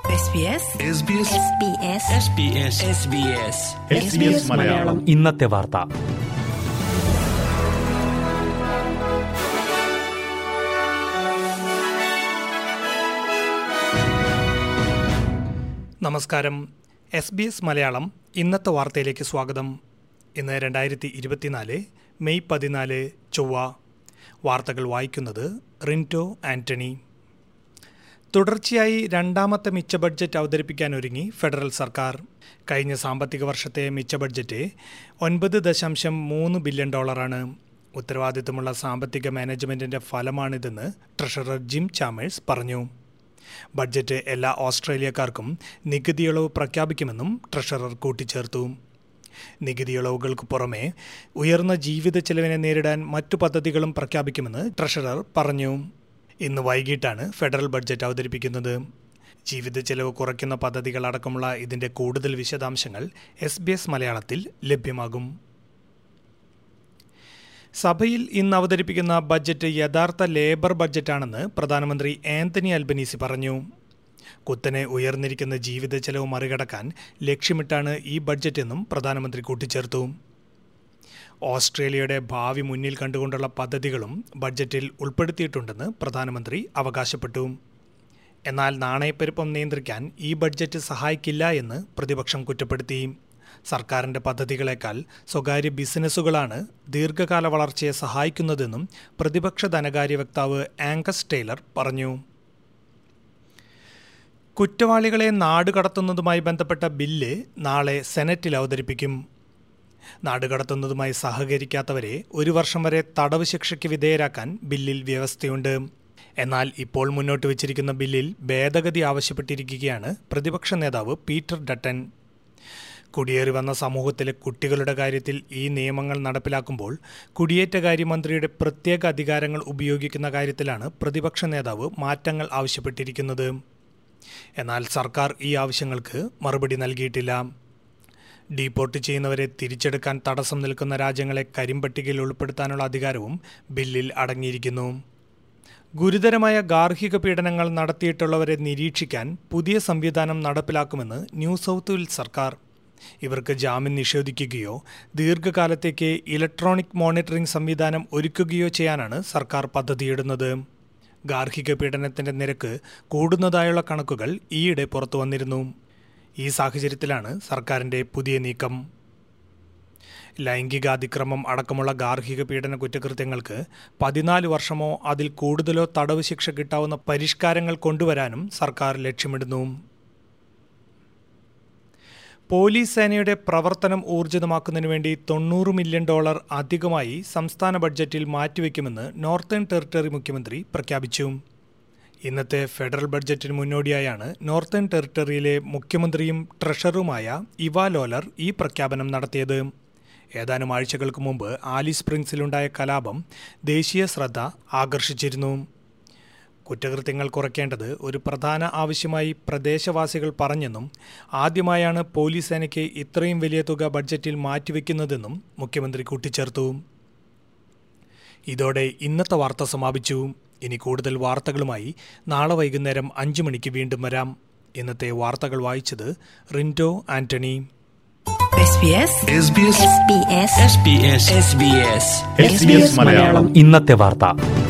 മലയാളം ഇന്നത്തെ വാർത്ത നമസ്കാരം എസ് ബി എസ് മലയാളം ഇന്നത്തെ വാർത്തയിലേക്ക് സ്വാഗതം ഇന്ന് രണ്ടായിരത്തി ഇരുപത്തിനാല് മെയ് പതിനാല് ചൊവ്വ വാർത്തകൾ വായിക്കുന്നത് റിൻറ്റോ ആന്റണി തുടർച്ചയായി രണ്ടാമത്തെ മിച്ച ബഡ്ജറ്റ് അവതരിപ്പിക്കാനൊരുങ്ങി ഫെഡറൽ സർക്കാർ കഴിഞ്ഞ സാമ്പത്തിക വർഷത്തെ മിച്ച ബഡ്ജറ്റ് ഒൻപത് ദശാംശം മൂന്ന് ബില്യൺ ഡോളറാണ് ഉത്തരവാദിത്തമുള്ള സാമ്പത്തിക മാനേജ്മെന്റിന്റെ ഫലമാണിതെന്ന് ട്രഷറർ ജിം ചാമേഴ്സ് പറഞ്ഞു ബഡ്ജറ്റ് എല്ലാ ഓസ്ട്രേലിയക്കാർക്കും നികുതി ഇളവ് പ്രഖ്യാപിക്കുമെന്നും ട്രഷറർ കൂട്ടിച്ചേർത്തു നികുതി ഇളവുകൾക്ക് പുറമെ ഉയർന്ന ജീവിത ചെലവിനെ നേരിടാൻ മറ്റു പദ്ധതികളും പ്രഖ്യാപിക്കുമെന്ന് ട്രഷറർ പറഞ്ഞു ഇന്ന് വൈകിട്ടാണ് ഫെഡറൽ ബഡ്ജറ്റ് അവതരിപ്പിക്കുന്നത് ജീവിത ചെലവ് കുറയ്ക്കുന്ന പദ്ധതികൾ അടക്കമുള്ള ഇതിന്റെ കൂടുതൽ വിശദാംശങ്ങൾ എസ് ബി എസ് മലയാളത്തിൽ ലഭ്യമാകും സഭയിൽ ഇന്ന് അവതരിപ്പിക്കുന്ന ബഡ്ജറ്റ് യഥാർത്ഥ ലേബർ ബഡ്ജറ്റാണെന്ന് പ്രധാനമന്ത്രി ആന്റണി അൽബനീസി പറഞ്ഞു കുത്തനെ ഉയർന്നിരിക്കുന്ന ജീവിത ചെലവ് മറികടക്കാൻ ലക്ഷ്യമിട്ടാണ് ഈ ബഡ്ജറ്റെന്നും പ്രധാനമന്ത്രി കൂട്ടിച്ചേർത്തു ഓസ്ട്രേലിയയുടെ ഭാവി മുന്നിൽ കണ്ടുകൊണ്ടുള്ള പദ്ധതികളും ബഡ്ജറ്റിൽ ഉൾപ്പെടുത്തിയിട്ടുണ്ടെന്ന് പ്രധാനമന്ത്രി അവകാശപ്പെട്ടു എന്നാൽ നാണയപ്പെരുപ്പം നിയന്ത്രിക്കാൻ ഈ ബഡ്ജറ്റ് സഹായിക്കില്ല എന്ന് പ്രതിപക്ഷം കുറ്റപ്പെടുത്തി സർക്കാരിന്റെ പദ്ധതികളെക്കാൾ സ്വകാര്യ ബിസിനസ്സുകളാണ് ദീർഘകാല വളർച്ചയെ സഹായിക്കുന്നതെന്നും പ്രതിപക്ഷ ധനകാര്യ വക്താവ് ആങ്കസ് ടൈലർ പറഞ്ഞു കുറ്റവാളികളെ നാടുകടത്തുന്നതുമായി ബന്ധപ്പെട്ട ബില്ല് നാളെ സെനറ്റിൽ അവതരിപ്പിക്കും നാടുകടത്തുന്നതുമായി സഹകരിക്കാത്തവരെ ഒരു വർഷം വരെ തടവ് ശിക്ഷയ്ക്ക് വിധേയരാക്കാൻ ബില്ലിൽ വ്യവസ്ഥയുണ്ട് എന്നാൽ ഇപ്പോൾ മുന്നോട്ട് വച്ചിരിക്കുന്ന ബില്ലിൽ ഭേദഗതി ആവശ്യപ്പെട്ടിരിക്കുകയാണ് പ്രതിപക്ഷ നേതാവ് പീറ്റർ ഡട്ടൻ കുടിയേറി വന്ന സമൂഹത്തിലെ കുട്ടികളുടെ കാര്യത്തിൽ ഈ നിയമങ്ങൾ നടപ്പിലാക്കുമ്പോൾ കുടിയേറ്റകാര്യമന്ത്രിയുടെ പ്രത്യേക അധികാരങ്ങൾ ഉപയോഗിക്കുന്ന കാര്യത്തിലാണ് പ്രതിപക്ഷ നേതാവ് മാറ്റങ്ങൾ ആവശ്യപ്പെട്ടിരിക്കുന്നത് എന്നാൽ സർക്കാർ ഈ ആവശ്യങ്ങൾക്ക് മറുപടി നൽകിയിട്ടില്ല ഡീപ്പോർട്ട് ചെയ്യുന്നവരെ തിരിച്ചെടുക്കാൻ തടസ്സം നിൽക്കുന്ന രാജ്യങ്ങളെ കരിമ്പട്ടികയിൽ ഉൾപ്പെടുത്താനുള്ള അധികാരവും ബില്ലിൽ അടങ്ങിയിരിക്കുന്നു ഗുരുതരമായ ഗാർഹിക പീഡനങ്ങൾ നടത്തിയിട്ടുള്ളവരെ നിരീക്ഷിക്കാൻ പുതിയ സംവിധാനം നടപ്പിലാക്കുമെന്ന് ന്യൂ സൗത്ത് വെയിൽസ് സർക്കാർ ഇവർക്ക് ജാമ്യം നിഷേധിക്കുകയോ ദീർഘകാലത്തേക്ക് ഇലക്ട്രോണിക് മോണിറ്ററിംഗ് സംവിധാനം ഒരുക്കുകയോ ചെയ്യാനാണ് സർക്കാർ പദ്ധതിയിടുന്നത് ഗാർഹിക പീഡനത്തിന്റെ നിരക്ക് കൂടുന്നതായുള്ള കണക്കുകൾ ഈയിടെ പുറത്തു വന്നിരുന്നു ഈ സാഹചര്യത്തിലാണ് സർക്കാരിന്റെ പുതിയ നീക്കം ലൈംഗികാതിക്രമം അടക്കമുള്ള ഗാർഹിക പീഡന കുറ്റകൃത്യങ്ങൾക്ക് പതിനാല് വർഷമോ അതിൽ കൂടുതലോ തടവ് ശിക്ഷ കിട്ടാവുന്ന പരിഷ്കാരങ്ങൾ കൊണ്ടുവരാനും സർക്കാർ ലക്ഷ്യമിടുന്നു പോലീസ് സേനയുടെ പ്രവർത്തനം ഊർജിതമാക്കുന്നതിനു വേണ്ടി തൊണ്ണൂറ് മില്യൺ ഡോളർ അധികമായി സംസ്ഥാന ബഡ്ജറ്റിൽ മാറ്റിവെക്കുമെന്ന് നോർത്തേൺ ടെറിട്ടറി മുഖ്യമന്ത്രി പ്രഖ്യാപിച്ചു ഇന്നത്തെ ഫെഡറൽ ബഡ്ജറ്റിന് മുന്നോടിയായാണ് നോർത്തേൺ ടെറിട്ടറിയിലെ മുഖ്യമന്ത്രിയും ട്രഷററുമായ ഇവ ലോലർ ഈ പ്രഖ്യാപനം നടത്തിയത് ഏതാനും ആഴ്ചകൾക്ക് മുമ്പ് ആലിസ് സ്പ്രിങ്സിലുണ്ടായ കലാപം ദേശീയ ശ്രദ്ധ ആകർഷിച്ചിരുന്നു കുറ്റകൃത്യങ്ങൾ കുറയ്ക്കേണ്ടത് ഒരു പ്രധാന ആവശ്യമായി പ്രദേശവാസികൾ പറഞ്ഞെന്നും ആദ്യമായാണ് പോലീസ് സേനയ്ക്ക് ഇത്രയും വലിയ തുക ബഡ്ജറ്റിൽ മാറ്റിവെക്കുന്നതെന്നും മുഖ്യമന്ത്രി കൂട്ടിച്ചേർത്തു ഇതോടെ ഇന്നത്തെ വാർത്ത സമാപിച്ചു ഇനി കൂടുതൽ വാർത്തകളുമായി നാളെ വൈകുന്നേരം അഞ്ചു മണിക്ക് വീണ്ടും വരാം ഇന്നത്തെ വാർത്തകൾ വായിച്ചത് റിൻറ്റോ ആന്റണി മലയാളം ഇന്നത്തെ വാർത്ത